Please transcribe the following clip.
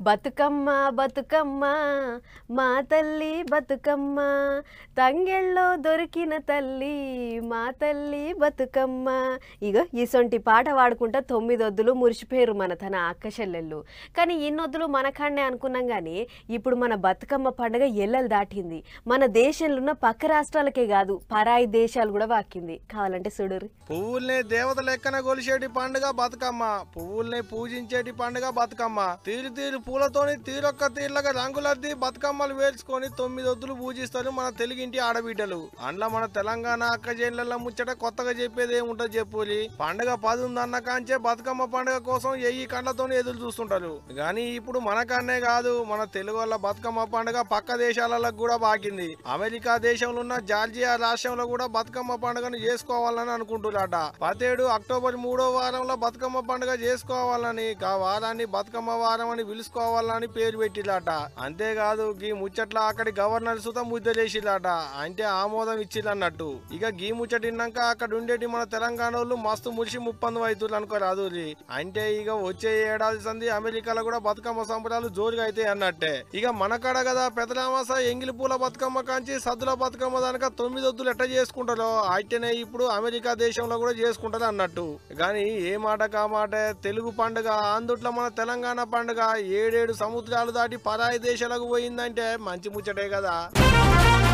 బతుకమ్మ బతుకమ్మ మా తల్లి బతుకమ్మ తంగెళ్ళో దొరికిన తల్లి మా తల్లి బతుకమ్మ ఇగో ఇసొంటి పాట పాడుకుంటా తొమ్మిదొద్దులు మురిసిపోయారు మన తన అక్క చెల్లెళ్ళు కానీ ఇన్నొద్దులు మన కాడనే అనుకున్నాం కానీ ఇప్పుడు మన బతుకమ్మ పండుగ ఎల్లలు దాటింది మన దేశంలో ఉన్న పక్క రాష్ట్రాలకే కాదు పరాయి దేశాలు కూడా వాకింది కావాలంటే చూడుర్రి పువ్వుల్ని దేవత లెక్కన కొలిచేటి పండుగ బతుకమ్మ పువ్వుల్ని పూజించేటి పండుగ బతుకమ్మ తీరు తీరు పూలతోని తీరొక్క తీర్లగా రంగులద్ది బతుకమ్మలు వేర్చుకొని తొమ్మిది వద్దులు పూజిస్తారు మన తెలుగింటి ఆడబిడ్డలు అండ్ల మన తెలంగాణ అక్క జైన్ల ముచ్చట కొత్తగా చెప్పేది ఏముంటది చెప్పులి పండుగ పది ఉందన్న కాంచే బతుకమ్మ పండుగ కోసం ఎయ్యి కండ్లతోని ఎదురు చూస్తుంటారు గానీ ఇప్పుడు మనకన్నే కాదు మన తెలుగు వాళ్ళ బతుకమ్మ పండుగ పక్క దేశాలలో కూడా బాకింది అమెరికా దేశంలో ఉన్న జార్జియా రాష్ట్రంలో కూడా బతుకమ్మ పండుగను చేసుకోవాలని అనుకుంటున్నారట పతేడు అక్టోబర్ మూడో వారంలో బతుకమ్మ పండుగ చేసుకోవాలని ఆ వారాన్ని బతుకమ్మ వారం అని పిలుచుకోవాలని పేరు పెట్టిరట అంతేకాదు గీ ముచ్చట్ల అక్కడి గవర్నర్ సుత ముద్ద చేసిరట అంటే ఆమోదం ఇచ్చిరన్నట్టు ఇక గీ ముచ్చటిన్నాక అక్కడ ఉండేటి మన తెలంగాణ వాళ్ళు మస్తు మురిసి ముప్పందు అవుతుంది అనుకో రాదురి అంటే ఇక వచ్చే ఏడాది సంది అమెరికాలో కూడా బతుకమ్మ సంబరాలు జోరుగా అయితే అన్నట్టే ఇక మన కాడ కదా పెదరామాస ఎంగిలి పూల బతుకమ్మ కాంచి సద్దుల బతుకమ్మ దానిక తొమ్మిది వద్దులు ఎట్ట చేసుకుంటారో అయితేనే ఇప్పుడు అమెరికా దేశంలో కూడా చేసుకుంటారు అన్నట్టు కానీ ఏ మాట కా మాట తెలుగు పండుగ అందుట్లో మన తెలంగాణ పండుగ ఏడేడు సముద్రాలు దాటి పరాయి దేశాలకు పోయిందంటే మంచి ముచ్చటే కదా